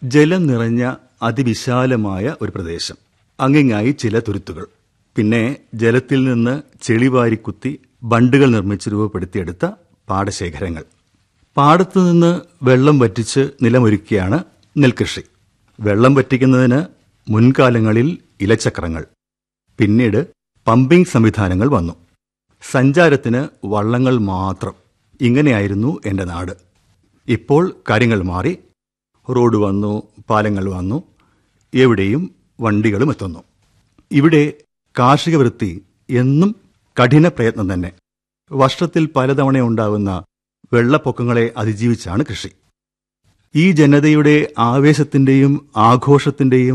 ജലം നിറഞ്ഞ അതിവിശാലമായ ഒരു പ്രദേശം അങ്ങിങ്ങായി ചില തുരുത്തുകൾ പിന്നെ ജലത്തിൽ നിന്ന് ചെളിവാരിക്കുത്തി ബണ്ടുകൾ നിർമ്മിച്ച് രൂപപ്പെടുത്തിയെടുത്ത പാടശേഖരങ്ങൾ പാടത്തു നിന്ന് വെള്ളം വറ്റിച്ച് നിലമൊരുക്കിയാണ് നെൽകൃഷി വെള്ളം വറ്റിക്കുന്നതിന് മുൻകാലങ്ങളിൽ ഇലച്ചക്രങ്ങൾ പിന്നീട് പമ്പിംഗ് സംവിധാനങ്ങൾ വന്നു സഞ്ചാരത്തിന് വള്ളങ്ങൾ മാത്രം ഇങ്ങനെയായിരുന്നു എൻ്റെ നാട് ഇപ്പോൾ കാര്യങ്ങൾ മാറി റോഡ് വന്നു പാലങ്ങൾ വന്നു എവിടെയും വണ്ടികളും എത്തുന്നു ഇവിടെ കാർഷിക വൃത്തി എന്നും കഠിന പ്രയത്നം തന്നെ വർഷത്തിൽ പലതവണ ഉണ്ടാകുന്ന വെള്ളപ്പൊക്കങ്ങളെ അതിജീവിച്ചാണ് കൃഷി ഈ ജനതയുടെ ആവേശത്തിന്റെയും ആഘോഷത്തിന്റെയും